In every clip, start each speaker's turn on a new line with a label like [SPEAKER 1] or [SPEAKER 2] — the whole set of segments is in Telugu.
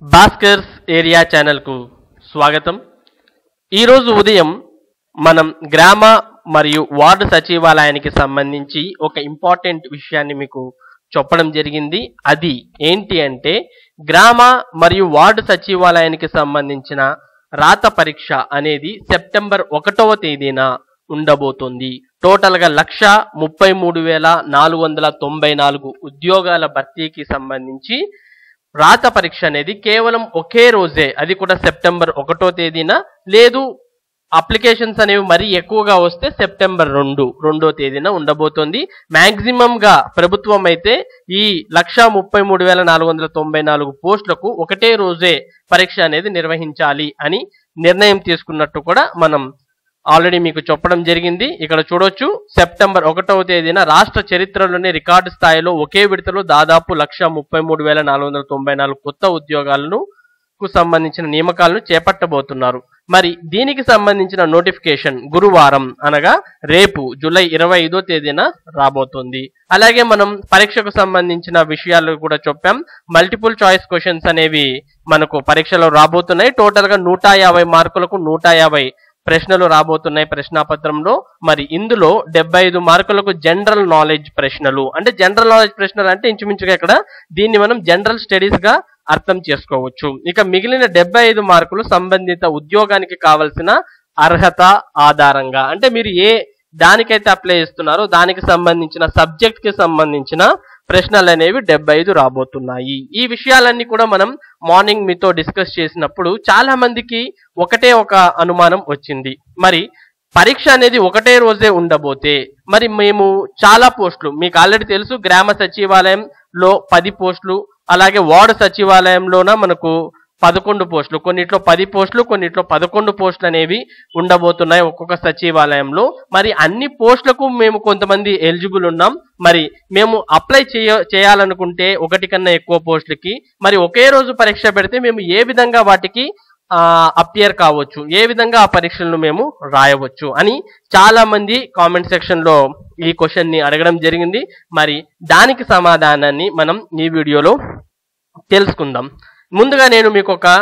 [SPEAKER 1] భాస్కర్స్ ఏరియా ఛానల్కు స్వాగతం ఈరోజు ఉదయం మనం గ్రామ మరియు వార్డు సచివాలయానికి సంబంధించి ఒక ఇంపార్టెంట్ విషయాన్ని మీకు చెప్పడం జరిగింది అది ఏంటి అంటే గ్రామ మరియు వార్డు సచివాలయానికి సంబంధించిన రాత పరీక్ష అనేది సెప్టెంబర్ ఒకటవ తేదీన ఉండబోతుంది టోటల్ గా లక్ష ముప్పై మూడు వేల నాలుగు వందల తొంభై నాలుగు ఉద్యోగాల భర్తీకి సంబంధించి రాత పరీక్ష అనేది కేవలం ఒకే రోజే అది కూడా సెప్టెంబర్ ఒకటో తేదీన లేదు అప్లికేషన్స్ అనేవి మరీ ఎక్కువగా వస్తే సెప్టెంబర్ రెండు రెండో తేదీన ఉండబోతోంది మాక్సిమం గా ప్రభుత్వం అయితే ఈ లక్ష ముప్పై మూడు వేల నాలుగు వందల తొంభై నాలుగు పోస్టులకు ఒకటే రోజే పరీక్ష అనేది నిర్వహించాలి అని నిర్ణయం తీసుకున్నట్టు కూడా మనం ఆల్రెడీ మీకు చెప్పడం జరిగింది ఇక్కడ చూడొచ్చు సెప్టెంబర్ ఒకటవ తేదీన రాష్ట్ర చరిత్రలోనే రికార్డు స్థాయిలో ఒకే విడతలో దాదాపు లక్ష ముప్పై మూడు వేల నాలుగు వందల తొంభై నాలుగు కొత్త ఉద్యోగాలను కు సంబంధించిన నియామకాలను చేపట్టబోతున్నారు మరి దీనికి సంబంధించిన నోటిఫికేషన్ గురువారం అనగా రేపు జూలై ఇరవై ఐదో తేదీన రాబోతుంది అలాగే మనం పరీక్షకు సంబంధించిన విషయాలు కూడా చెప్పాం మల్టిపుల్ చాయిస్ క్వశ్చన్స్ అనేవి మనకు పరీక్షలో రాబోతున్నాయి టోటల్ గా నూట యాభై మార్కులకు నూట యాభై ప్రశ్నలు రాబోతున్నాయి ప్రశ్నాపత్రంలో మరి ఇందులో డెబ్బై ఐదు మార్కులకు జనరల్ నాలెడ్జ్ ప్రశ్నలు అంటే జనరల్ నాలెడ్జ్ ప్రశ్నలు అంటే ఇంచుమించుగా ఇక్కడ దీన్ని మనం జనరల్ స్టడీస్ గా అర్థం చేసుకోవచ్చు ఇక మిగిలిన డెబ్బై ఐదు మార్కులు సంబంధిత ఉద్యోగానికి కావలసిన అర్హత ఆధారంగా అంటే మీరు ఏ దానికైతే అప్లై చేస్తున్నారో దానికి సంబంధించిన సబ్జెక్ట్ కి సంబంధించిన ప్రశ్నలు అనేవి డెబ్బై ఐదు రాబోతున్నాయి ఈ విషయాలన్నీ కూడా మనం మార్నింగ్ మీతో డిస్కస్ చేసినప్పుడు చాలా మందికి ఒకటే ఒక అనుమానం వచ్చింది మరి పరీక్ష అనేది ఒకటే రోజే ఉండబోతే మరి మేము చాలా పోస్టులు మీకు ఆల్రెడీ తెలుసు గ్రామ సచివాలయంలో పది పోస్టులు అలాగే వార్డు సచివాలయంలోన మనకు పదకొండు పోస్టులు కొన్నిట్లో పది పోస్టులు కొన్నిట్లో పదకొండు పోస్టులు అనేవి ఉండబోతున్నాయి ఒక్కొక్క సచివాలయంలో మరి అన్ని పోస్టులకు మేము కొంతమంది ఎలిజిబుల్ ఉన్నాం మరి మేము అప్లై చేయ చేయాలనుకుంటే ఒకటి కన్నా ఎక్కువ పోస్టులకి మరి ఒకే రోజు పరీక్ష పెడితే మేము ఏ విధంగా వాటికి అపియర్ కావచ్చు ఏ విధంగా ఆ పరీక్షలను మేము రాయవచ్చు అని చాలా మంది కామెంట్ సెక్షన్ లో ఈ క్వశ్చన్ ని అడగడం జరిగింది మరి దానికి సమాధానాన్ని మనం ఈ వీడియోలో తెలుసుకుందాం ముందుగా నేను మీకు ఒక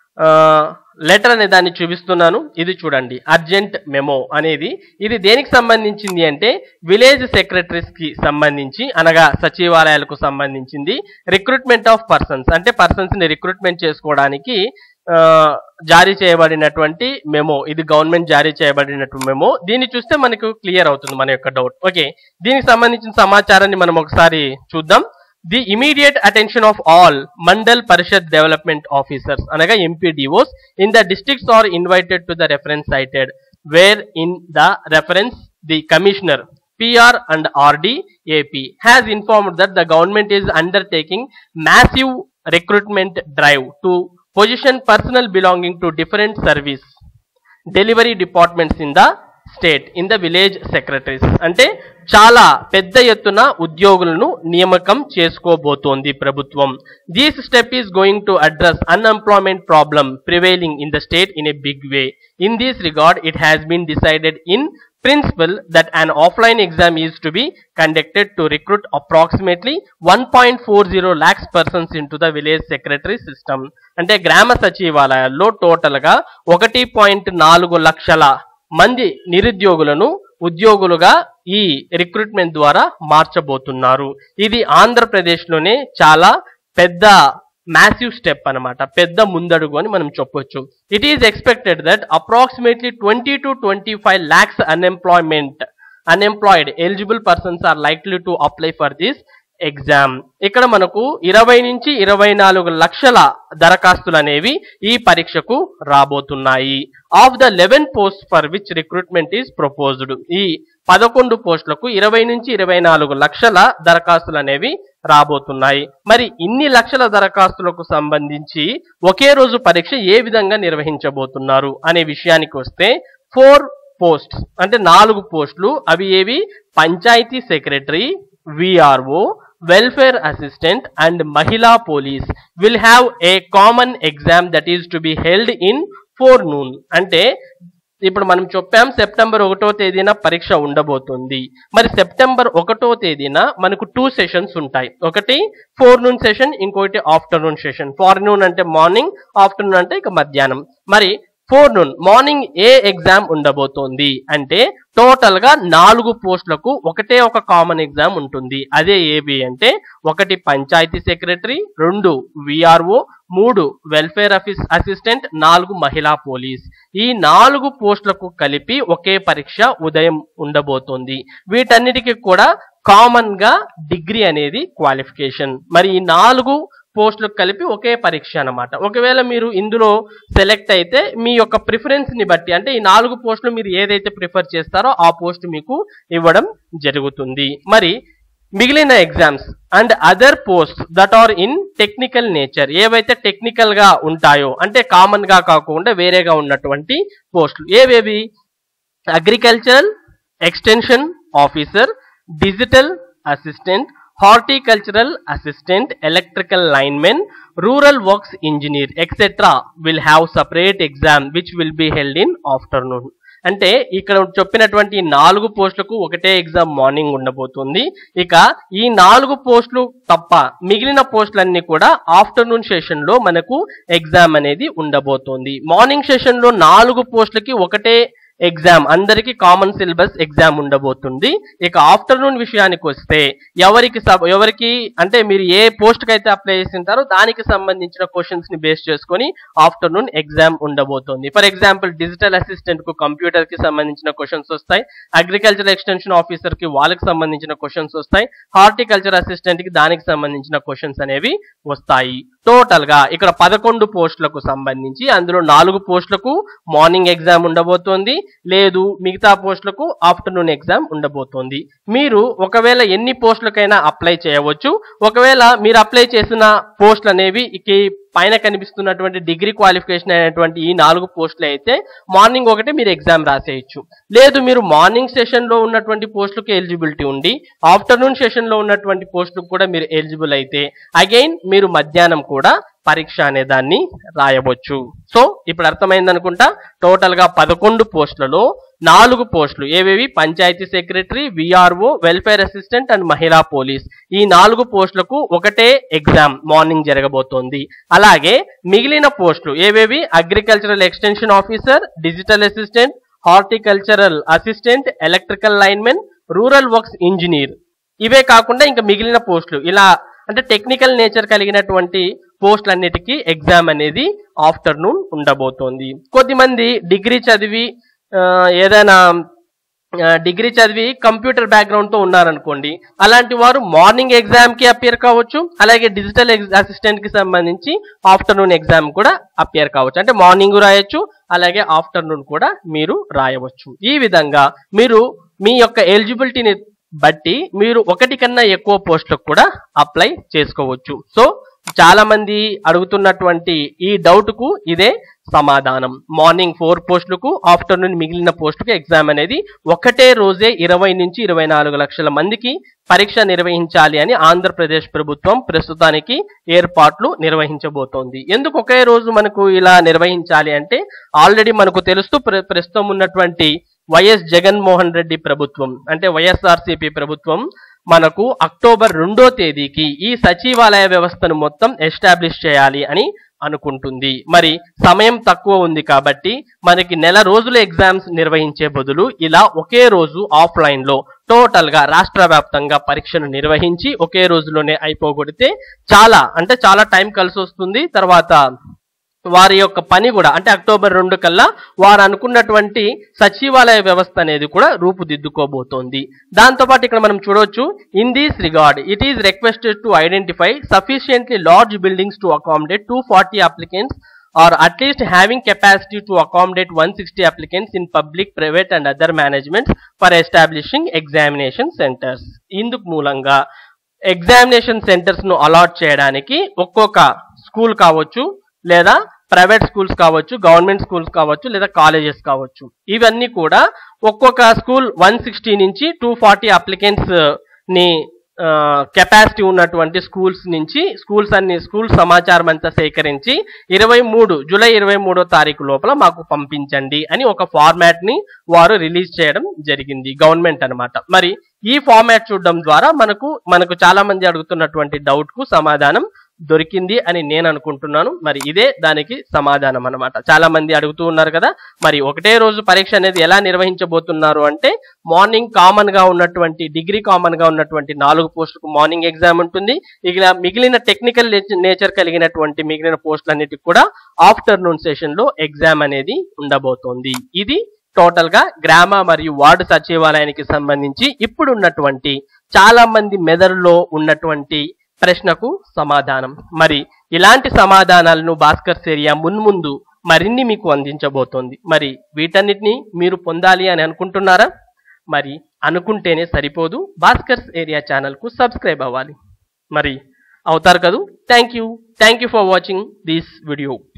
[SPEAKER 1] లెటర్ అనే దాన్ని చూపిస్తున్నాను ఇది చూడండి అర్జెంట్ మెమో అనేది ఇది దేనికి సంబంధించింది అంటే విలేజ్ సెక్రటరీస్ కి సంబంధించి అనగా సచివాలయాలకు సంబంధించింది రిక్రూట్మెంట్ ఆఫ్ పర్సన్స్ అంటే పర్సన్స్ ని రిక్రూట్మెంట్ చేసుకోవడానికి ఆ, జారీ చేయబడినటువంటి మెమో ఇది గవర్నమెంట్ జారీ చేయబడినటువంటి మెమో దీన్ని చూస్తే మనకు క్లియర్ అవుతుంది మన యొక్క డౌట్ ఓకే దీనికి సంబంధించిన సమాచారాన్ని మనం ఒకసారి చూద్దాం the immediate attention of all Mandal Parishad development officers అనగా MPDOs in the districts are invited to the reference cited where in the reference the commissioner PR and RD AP has informed that the government is undertaking massive recruitment drive to position personnel belonging to different service delivery departments in the state in the village secretaries అంటే చాలా పెద్ద ఎత్తున ఉద్యోగులను నియామకం చేసుకోబోతోంది ప్రభుత్వం this step is going to address unemployment problem prevailing in the state in a big way in this regard it has been decided in principle that an offline exam is to be conducted to recruit approximately 1.40 lakhs persons into the village secretary system అంటే గ్రామ సచివాలయాల్లో టోటల్ గా ఒకటి పాయింట్ నాలుగు లక్షల మంది నిరుద్యోగులను ఉద్యోగులుగా ఈ రిక్రూట్మెంట్ ద్వారా మార్చబోతున్నారు ఇది ఆంధ్రప్రదేశ్ లోనే చాలా పెద్ద మ్యాసివ్ స్టెప్ అన్నమాట పెద్ద ముందడుగు అని మనం చెప్పొచ్చు it is expected that approximately twenty two twenty five lakhs unemployment unemployed eligible persons are likely to apply for this exam ఇక్కడ మనకు ఇరవై నుంచి ఇరవై నాలుగు లక్షల దరఖాస్తులు అనేవి ఈ పరీక్షకు రాబోతున్నాయి of the eleven post for which recruitment is proposed ఈ పదకొండు పోస్టులకు ఇరవై నుంచి ఇరవై నాలుగు లక్షల దరఖాస్తులు అనేవి రాబోతున్నాయి మరి ఇన్ని లక్షల దరఖాస్తులకు సంబంధించి ఒకే రోజు పరీక్ష ఏ విధంగా నిర్వహించబోతున్నారు అనే విషయానికి వస్తే ఫోర్ పోస్ట్స్ అంటే నాలుగు పోస్టులు అవి ఏవి panchayat secretary VRO welfare assistant and mahila police will have a common exam that is to be held in forenoon అంటే ఇప్పుడు మనం చెప్పాం సెప్టెంబర్ ఒకటో తేదీన పరీక్ష ఉండబోతుంది మరి సెప్టెంబర్ ఒకటో తేదీన మనకు టూ సెషన్స్ ఉంటాయి ఒకటి ఫోర్నూన్ సెషన్ ఇంకొకటి ఆఫ్టర్నూన్ సెషన్ ఫార్నూన్ అంటే మార్నింగ్ ఆఫ్టర్నూన్ అంటే ఇక మధ్యాహ్నం మరి ఫోర్నూన్ మార్నింగ్ ఏ ఎగ్జామ్ ఉండబోతోంది అంటే టోటల్ గా నాలుగు పోస్టులకు ఒకటే ఒక కామన్ ఎగ్జామ్ ఉంటుంది అదే ఏబి అంటే ఒకటి పంచాయతీ సెక్రటరీ రెండు విఆర్ఓ మూడు వెల్ఫేర్ ఆఫీస్ అసిస్టెంట్ నాలుగు మహిళా పోలీస్ ఈ నాలుగు పోస్టులకు కలిపి ఒకే పరీక్ష ఉదయం ఉండబోతోంది వీటన్నిటికీ కూడా కామన్ గా డిగ్రీ అనేది క్వాలిఫికేషన్ మరి ఈ నాలుగు పోస్టులకు కలిపి ఒకే పరీక్ష అన్నమాట ఒకవేళ మీరు ఇందులో సెలెక్ట్ అయితే మీ యొక్క ప్రిఫరెన్స్ ని బట్టి అంటే ఈ నాలుగు పోస్టులు మీరు ఏదైతే ప్రిఫర్ చేస్తారో ఆ పోస్ట్ మీకు ఇవ్వడం జరుగుతుంది మరి మిగిలిన exams and other post that are in technical nature ఏవైతే టెక్నికల్ గా ఉంటాయో అంటే కామన్ గా కాకుండా వేరేగా ఉన్నటువంటి పోస్టులు ఏవేవి agricultural extension officer digital assistant horticultural assistant electrical linemen rural works engineer etcetera will have separate exam which will be held in afternoon అంటే ఇక్కడ చెప్పినటువంటి ఈ నాలుగు పోస్టులకు ఒకటే ఎగ్జామ్ మార్నింగ్ ఉండబోతుంది ఇక ఈ నాలుగు పోస్టులు తప్ప మిగిలిన పోస్టులన్నీ కూడా ఆఫ్టర్నూన్ సెషన్ లో మనకు ఎగ్జామ్ అనేది ఉండబోతోంది మార్నింగ్ సెషన్ లో నాలుగు పోస్టులకి ఒకటే ఎగ్జామ్ అందరికి కామన్ సిలబస్ ఎగ్జామ్ ఉండబోతుంది ఇక ఆఫ్టర్నూన్ విషయానికి వస్తే ఎవరికి సబ్ ఎవరికి అంటే మీరు ఏ పోస్ట్ కి అయితే అప్లై చేసింటారో దానికి సంబంధించిన క్వశ్చన్స్ ని బేస్ చేసుకొని ఆఫ్టర్నూన్ ఎగ్జామ్ ఉండబోతుంది ఫర్ ఎగ్జాంపుల్ డిజిటల్ అసిస్టెంట్ కు కంప్యూటర్ కి సంబంధించిన క్వశ్చన్స్ వస్తాయి అగ్రికల్చర్ ఎక్స్టెన్షన్ ఆఫీసర్ కి వాళ్ళకి సంబంధించిన క్వశ్చన్స్ వస్తాయి హార్టికల్చర్ అసిస్టెంట్ కి దానికి సంబంధించిన క్వశ్చన్స్ అనేవి వస్తాయి టోటల్ గా ఇక్కడ పదకొండు పోస్టులకు సంబంధించి అందులో నాలుగు పోస్టులకు మార్నింగ్ ఎగ్జామ్ ఉండబోతోంది లేదు మిగతా పోస్టులకు ఆఫ్టర్నూన్ ఎగ్జామ్ ఉండబోతోంది మీరు ఒకవేళ ఎన్ని పోస్టులకైనా అప్లై చేయవచ్చు ఒకవేళ మీరు అప్లై చేసిన పోస్టులు అనేవి ఈ పైన కనిపిస్తున్నటువంటి డిగ్రీ క్వాలిఫికేషన్ అయినటువంటి ఈ నాలుగు పోస్టులు అయితే మార్నింగ్ ఒకటి మీరు ఎగ్జామ్ రాసేయచ్చు లేదు మీరు మార్నింగ్ సెషన్ లో ఉన్నటువంటి పోస్టులకు ఎలిజిబిలిటీ ఉండి ఆఫ్టర్నూన్ సెషన్ లో ఉన్నటువంటి పోస్టులకు కూడా మీరు ఎలిజిబుల్ అయితే అగైన్ మీరు మధ్యాహ్నం కూడా పరీక్ష అనే దాన్ని రాయవచ్చు సో ఇప్పుడు అర్థమైంది అనుకుంటా టోటల్ గా పదకొండు పోస్టులలో నాలుగు పోస్టులు ఏవేవి panchayat secretary VRO welfare assistant and mahila police ఈ నాలుగు పోస్టులకు ఒకటే ఎగ్జామ్ మార్నింగ్ జరగబోతోంది అలాగే మిగిలిన పోస్టులు ఏవేవి agricultural extension officer digital assistant horticultural assistant electrical linemen rural works engineer ఇవే కాకుండా ఇంకా మిగిలిన పోస్టులు ఇలా అంటే టెక్నికల్ నేచర్ కలిగినటువంటి పోస్టులన్నిటికీ ఎగ్జామ్ అనేది ఆఫ్టర్నూన్ ఉండబోతోంది కొద్దిమంది డిగ్రీ చదివి ఆ, ఏదైనా ఆ, డిగ్రీ చదివి కంప్యూటర్ బ్యాక్గ్రౌండ్ తో ఉన్నారనుకోండి అలాంటి వారు మార్నింగ్ ఎగ్జామ్ కి అపియర్ కావచ్చు అలాగే డిజిటల్ అసిస్టెంట్ కి సంబంధించి ఆఫ్టర్నూన్ ఎగ్జామ్ కూడా అపియర్ కావచ్చు అంటే మార్నింగ్ రాయొచ్చు అలాగే ఆఫ్టర్నూన్ కూడా మీరు రాయవచ్చు ఈ విధంగా మీరు మీ యొక్క ఎలిజిబిలిటీని బట్టి మీరు ఒకటి కన్నా ఎక్కువ పోస్టులకు కూడా అప్లై చేసుకోవచ్చు సో చాలా మంది అడుగుతున్నటువంటి ఈ డౌట్ కు ఇదే సమాధానం మార్నింగ్ ఫోర్ పోస్టులకు ఆఫ్టర్నూన్ మిగిలిన పోస్టుకు ఎగ్జామ్ అనేది ఒకటే రోజే ఇరవై నుంచి ఇరవై నాలుగు లక్షల మందికి పరీక్ష నిర్వహించాలి అని ఆంధ్రప్రదేశ్ ప్రభుత్వం ప్రస్తుతానికి ఏర్పాట్లు నిర్వహించబోతోంది ఎందుకు ఒకే రోజు మనకు ఇలా నిర్వహించాలి అంటే ఆల్రెడీ మనకు తెలుస్తూ ప్ర- ప్రస్తుతం ఉన్నటువంటి వైఎస్ జగన్మోహన్ రెడ్డి ప్రభుత్వం అంటే వైఎస్ఆర్సీపీ ప్రభుత్వం మనకు అక్టోబర్ రెండో తేదీకి ఈ సచివాలయ వ్యవస్థను మొత్తం ఎస్టాబ్లిష్ చేయాలి అని అనుకుంటుంది మరి సమయం తక్కువ ఉంది కాబట్టి మనకి నెల రోజుల ఎగ్జామ్స్ నిర్వహించే బదులు ఇలా ఒకే రోజు ఆఫ్లైన్ లో టోటల్ గా రాష్ట్ర వ్యాప్తంగా పరీక్షను నిర్వహించి ఒకే రోజులోనే అయిపోగొడితే చాలా అంటే చాలా టైం కలిసి వస్తుంది తర్వాత వారి యొక్క పని కూడా అంటే అక్టోబర్ రెండు కల్లా వారు అనుకున్నటువంటి సచివాలయ వ్యవస్థ అనేది కూడా రూపుదిద్దుకోబోతోంది దాంతోపాటు ఇక్కడ మనం చూడొచ్చు in these regard it is requested to identify sufficiently large buildings to accommodate two forty applicants or at least having capacity to accommodate 160 applicants in public, private and other managements for establishing examination centers. ఇందుకు మూలంగా ఎగ్జామినేషన్ సెంటర్స్ ను అలాట్ చేయడానికి ఒక్కొక్క స్కూల్ కావచ్చు లేదా ప్రైవేట్ స్కూల్స్ కావచ్చు గవర్నమెంట్ స్కూల్స్ కావచ్చు లేదా కాలేజెస్ కావచ్చు ఇవన్నీ కూడా ఒక్కొక్క స్కూల్ వన్ సిక్స్టీ నుంచి టూ ఫార్టీ అప్లికెంట్స్ ని కెపాసిటీ ఉన్నటువంటి స్కూల్స్ నుంచి స్కూల్స్ అన్ని స్కూల్ సమాచారం అంతా సేకరించి ఇరవై మూడు జూలై ఇరవై మూడో తారీఖు లోపల మాకు పంపించండి అని ఒక ఫార్మాట్ ని వారు రిలీజ్ చేయడం జరిగింది గవర్నమెంట్ అన్నమాట మరి ఈ ఫార్మాట్ చూడడం ద్వారా మనకు మనకు చాలా మంది అడుగుతున్నటువంటి డౌట్ కు సమాధానం దొరికింది అని నేను అనుకుంటున్నాను మరి ఇదే దానికి సమాధానం అన్నమాట చాలా మంది అడుగుతూ ఉన్నారు కదా మరి ఒకటే రోజు పరీక్ష అనేది ఎలా నిర్వహించబోతున్నారు అంటే మార్నింగ్ కామన్ గా ఉన్నటువంటి డిగ్రీ కామన్ గా ఉన్నటువంటి నాలుగు పోస్టులకు మార్నింగ్ ఎగ్జామ్ ఉంటుంది ఇక మిగిలిన టెక్నికల్ నేచర్ కలిగినటువంటి మిగిలిన పోస్టులన్నిటికి కూడా ఆఫ్టర్నూన్ సెషన్ లో ఎగ్జామ్ అనేది ఉండబోతోంది ఇది టోటల్ గా గ్రామ మరియు వార్డు సచివాలయానికి సంబంధించి ఇప్పుడు ఉన్నటువంటి చాలా మంది మెదడులో ఉన్నటువంటి ప్రశ్నకు సమాధానం మరి ఇలాంటి సమాధానాలను భాస్కర్స్ ఏరియా మున్ముందు మరిన్ని మీకు అందించబోతోంది మరి వీటన్నిటిని మీరు పొందాలి అని అనుకుంటున్నారా మరి అనుకుంటేనే సరిపోదు భాస్కర్స్ ఏరియా ఛానల్ కు సబ్స్క్రైబ్ అవ్వాలి మరి అవుతారు కదూ thank you thank you for watching this video